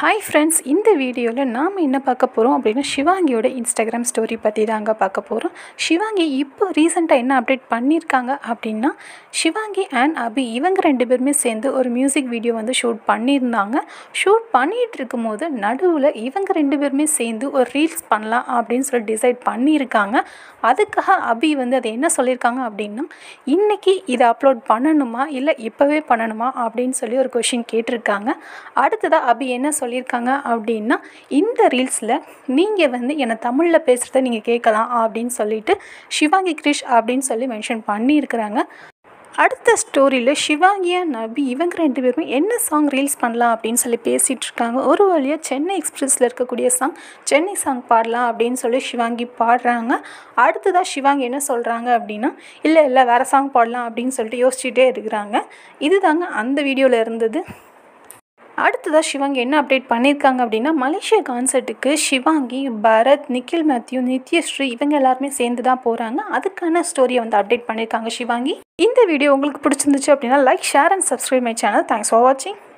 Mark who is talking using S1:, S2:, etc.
S1: hi friends இந்த வீடியோவில் நாம் என்ன பார்க்க போகிறோம் அப்படின்னா சிவாங்கியோட இன்ஸ்டாகிராம் ஸ்டோரி பற்றி தாங்க பார்க்க போகிறோம் சிவாங்கி இப்போ ரீசெண்டாக என்ன அப்டேட் பண்ணியிருக்காங்க அப்படின்னா சிவாங்கி அண்ட் அபி இவங்க ரெண்டு பேருமே சேர்ந்து ஒரு மியூசிக் வீடியோ வந்து ஷூட் பண்ணியிருந்தாங்க ஷூட் பண்ணிகிட்டு இருக்கும்போது நடுவில் இவங்க ரெண்டு பேருமே சேர்ந்து ஒரு ரீல்ஸ் பண்ணலாம் அப்படின்னு சொல்லி டிசைட் பண்ணியிருக்காங்க அதுக்காக அபி வந்து அதை என்ன சொல்லியிருக்காங்க அப்படின்னா இன்றைக்கி இதை அப்லோட் பண்ணணுமா இல்லை இப்போவே பண்ணணுமா அப்படின்னு சொல்லி ஒரு கொஷின் கேட்டிருக்காங்க அடுத்ததாக அபி என்ன சொல்லியிருக்காங்க அப்படின்னா இந்த ரீல்ஸில் நீங்கள் வந்து என்னை தமிழில் பேசுகிறத நீங்கள் கேட்கலாம் அப்படின்னு சொல்லிட்டு சிவாங்கி கிரிஷ் அப்படின்னு சொல்லி மென்ஷன் பண்ணியிருக்கிறாங்க அடுத்த ஸ்டோரியில் சிவாங்கியா நபி இவங்க ரெண்டு பேருமே என்ன சாங் ரீல்ஸ் பண்ணலாம் அப்படின்னு சொல்லி பேசிகிட்டு இருக்காங்க ஒரு வழியாக சென்னை எக்ஸ்பிரஸில் இருக்கக்கூடிய சாங் சென்னை சாங் பாடலாம் அப்படின்னு சொல்லி சிவாங்கி பாடுறாங்க அடுத்ததாக சிவாங்கி என்ன சொல்கிறாங்க அப்படின்னா இல்லை இல்லை வேறு சாங் பாடலாம் அப்படின்னு சொல்லிட்டு யோசிச்சுட்டே இருக்கிறாங்க இதுதாங்க அந்த வீடியோவில் இருந்தது அடுத்ததாக சிவாங்கி என்ன அப்டேட் பண்ணியிருக்காங்க அப்படின்னா மலேசியா கான்சர்ட்டுக்கு சிவாங்கி பரத் நிக்கில் மேத்யூ நித்யஸ்ரீ இவங்க எல்லாருமே சேர்ந்து தான் போகிறாங்க அதுக்கான ஸ்டோரியை வந்து அப்டேட் பண்ணியிருக்காங்க சிவாங்கி இந்த வீடியோ உங்களுக்கு பிடிச்சிருந்துச்சு அப்படின்னா like share and subscribe my channel thanks for வாட்சிங்